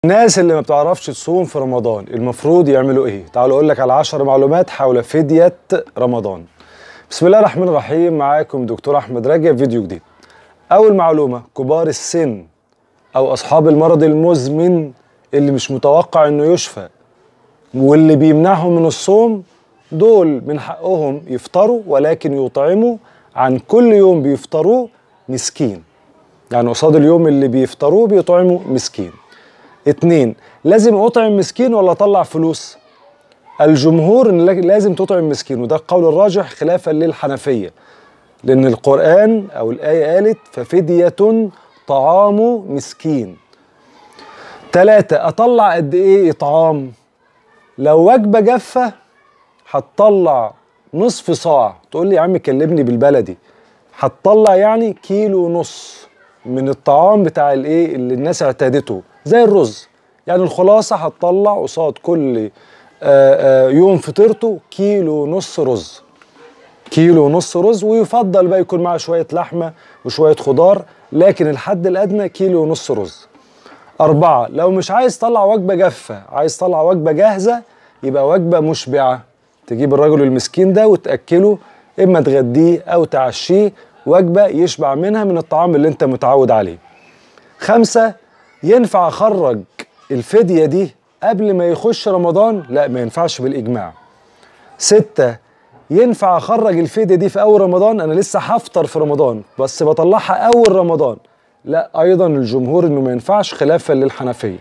الناس اللي ما بتعرفش تصوم في رمضان المفروض يعملوا ايه تعالوا اقول لك على 10 معلومات حول فدية رمضان بسم الله الرحمن الرحيم معاكم دكتور احمد رجب فيديو جديد اول معلومة كبار السن او اصحاب المرض المزمن اللي مش متوقع انه يشفى واللي بيمنعهم من الصوم دول من حقهم يفطروا ولكن يطعموا عن كل يوم بيفطروه مسكين يعني قصاد اليوم اللي بيفطروه بيطعموا مسكين اتنين لازم اطعم مسكين ولا اطلع فلوس الجمهور ان لازم تطعم مسكين وده القول الراجح خلافا للحنفيه لان القران او الايه قالت ففديه طعام مسكين تلاتة اطلع قد ايه اطعام لو وجبه جافه هتطلع نصف صاع تقول لي يا عم كلمني بالبلدي هتطلع يعني كيلو ونص من الطعام بتاع الايه اللي الناس اعتادته زي الرز يعني الخلاصه هتطلع قصاد كل آآ آآ يوم فطرته كيلو ونص رز كيلو ونص رز ويفضل بقى يكون معاه شويه لحمه وشويه خضار لكن الحد الادنى كيلو ونص رز أربعة لو مش عايز تطلع وجبة جافة عايز تطلع وجبة جاهزة يبقى وجبة مشبعة تجيب الرجل المسكين ده وتأكله إما تغديه أو تعشيه وجبة يشبع منها من الطعام اللي أنت متعود عليه خمسة ينفع أخرج الفدية دي قبل ما يخش رمضان لا ما ينفعش بالإجماع ستة ينفع أخرج الفدية دي في أول رمضان أنا لسه هفطر في رمضان بس بطلعها أول رمضان لا أيضا الجمهور إنه ما ينفعش خلافا للحنفية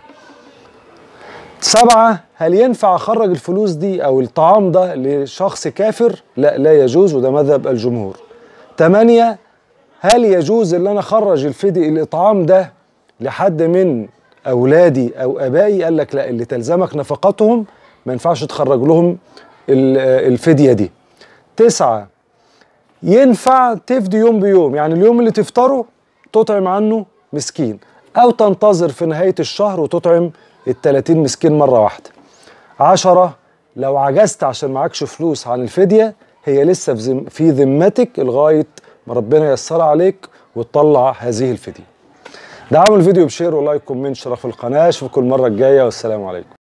سبعة هل ينفع أخرج الفلوس دي أو الطعام ده لشخص كافر؟ لا لا يجوز وده مذهب الجمهور. تمانية هل يجوز ان انا اخرج الفدي الاطعام ده لحد من اولادي او ابائي؟ قال لك لا اللي تلزمك نفقتهم ما ينفعش تخرج لهم الفدية دي. تسعة ينفع تفدي يوم بيوم يعني اليوم اللي تفطره تطعم عنه مسكين او تنتظر في نهاية الشهر وتطعم التلاتين مسكين مرة واحدة عشرة لو عجزت عشان معكش فلوس عن الفدية هي لسه في ذمتك لغاية ما ربنا ييسرها عليك وتطلع هذه الفدية دعموا الفيديو بشير ولايك وكومنت شرف القناة اشوفكم المرة الجاية والسلام عليكم